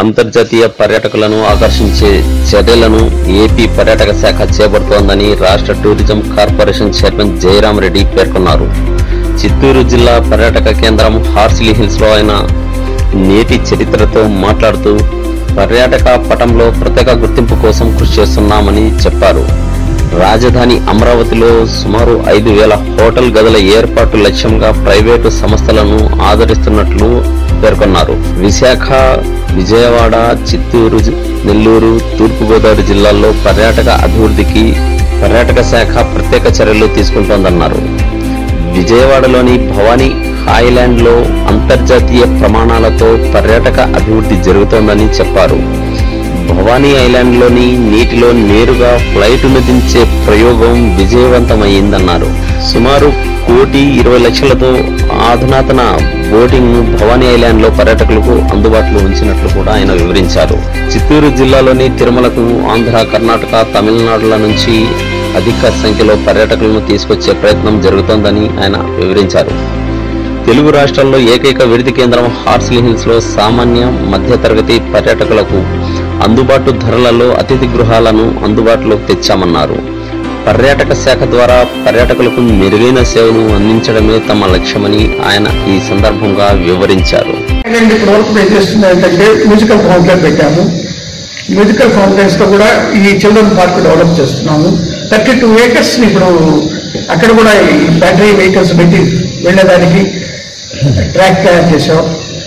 అంతర్జాతీయ పర్యాటకులను ఆకర్షించే చర్యలను ఏపీ పర్యాటక శాఖ చేపడుతోందని రాష్ట్ర tourism corporation chairman Jayaram Reddy పేర్కొన్నారు చిత్తూరు జిల్లా పర్యాటక కేంద్రం హార్సిలీ హిల్స్ లో ఆయన నేటి చరిత్రతో మాట్లాడుతూ పర్యాటక పటంలో ప్రత్యేక గుర్తింపు కోసం కృషి చేస్తున్నామని చెప్పారు రాజధాని అమరావతిలో సుమారు ఐదు వేల హోటల్ గదుల ఏర్పాటు లక్ష్యంగా ప్రైవేటు సంస్థలను ఆదరిస్తున్నట్లు పేర్కొన్నారు విశాఖ విజయవాడ చిత్తూరు నెల్లూరు తూర్పుగోదావరి జిల్లాల్లో పర్యాటక అభివృద్ధికి పర్యాటక శాఖ ప్రత్యేక చర్యలు తీసుకుంటోందన్నారు విజయవాడలోని భవానీ హాయిలాండ్ లో అంతర్జాతీయ ప్రమాణాలతో పర్యాటక అభివృద్ధి జరుగుతోందని చెప్పారు భవానీ ఐలాండ్ లోని నీటిలో నేరుగా ఫ్లైట్ దించే ప్రయోగం విజయవంతమైందన్నారు సుమారు కోటి ఇరవై లక్షలతో అధునాతన బోటింగ్ ను భవానీ ఐలాండ్ లో పర్యాటకులకు అందుబాటులో ఉంచినట్లు కూడా ఆయన వివరించారు చిత్తూరు జిల్లాలోని తిరుమలకు ఆంధ్ర కర్ణాటక తమిళనాడుల నుంచి అధిక సంఖ్యలో పర్యాటకులను తీసుకొచ్చే ప్రయత్నం జరుగుతోందని ఆయన వివరించారు తెలుగు రాష్ట్రాల్లో ఏకైక విడిది కేంద్రం హార్స్లీ హిల్స్ లో సామాన్య మధ్యతరగతి పర్యాటకులకు అందుబాటు ధరలలో అతిథి గృహాలను అందుబాటులోకి తెచ్చామన్నారు పర్యాటక శాఖ ద్వారా పర్యాటకులకు మెరుగైన సేవను అందించడమే తమ లక్ష్యమని ఆయన ఈ సందర్భంగా వివరించారు అండ్ ఇప్పటి వరకు మేము చేస్తుంది ఏంటంటే మ్యూజికల్ ఫౌంటైన్ పెట్టాము మ్యూజికల్ ఫౌంటైన్స్ తో కూడా ఈ చిల్డ్రన్ పార్క్ డెవలప్ చేస్తున్నాము థర్టీ టూ ఏకర్స్ ఇప్పుడు అక్కడ కూడా ఈ బ్యాటరీ వెహికల్స్ పెట్టి వెళ్ళేదానికి ట్రాక్ తయారు చేసాం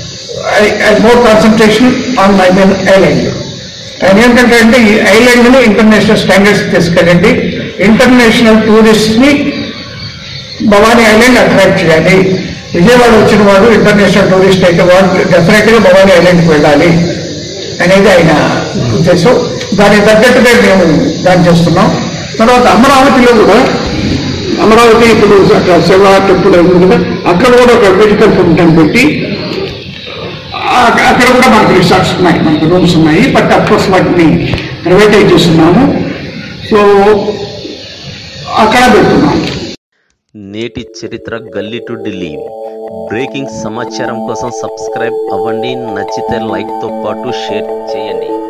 more concentration on my main island ఆయన ఏంటంటే అంటే ఈ ఐలాండ్ ని ఇంటర్నేషనల్ స్టాండర్డ్స్ తీసుకెళ్ళండి ఇంటర్నేషనల్ టూరిస్ట్ ని భవానీ ఐలాండ్ అట్రాక్ట్ చేయాలి విజయవాడ వచ్చిన వాడు ఇంటర్నేషనల్ టూరిస్ట్ అయితే వాడు డెఫినెట్ గా భవానీ ఐలాండ్కి వెళ్ళాలి అనేది ఆయన ఉద్దేశం దానికి తగ్గట్టుగా మేము దాన్ని చేస్తున్నాం తర్వాత అమరావతిలో కూడా అమరావతి ఇప్పుడు అక్కడ శివ టెంపుల్ ఉంది కదా అక్కడ కూడా ఒక మెడికల్ ఫౌంటైన్ పెట్టి ఆ- అక్కడ కూడా మనకి రిసార్ట్స్ ఉన్నాయి మనకి రూమ్స్ ఉన్నాయి బట్ అఫ్కోర్స్ వాటిని ప్రైవేటైజ్ చేస్తున్నాము సో అక్కడ పెడుతున్నాము నేటి చరిత్ర గల్లీ టు ఢిల్లీ బ్రేకింగ్ సమాచారం కోసం సబ్స్క్రైబ్ అవ్వండి నచ్చితే లైక్తో పాటు షేర్ చేయండి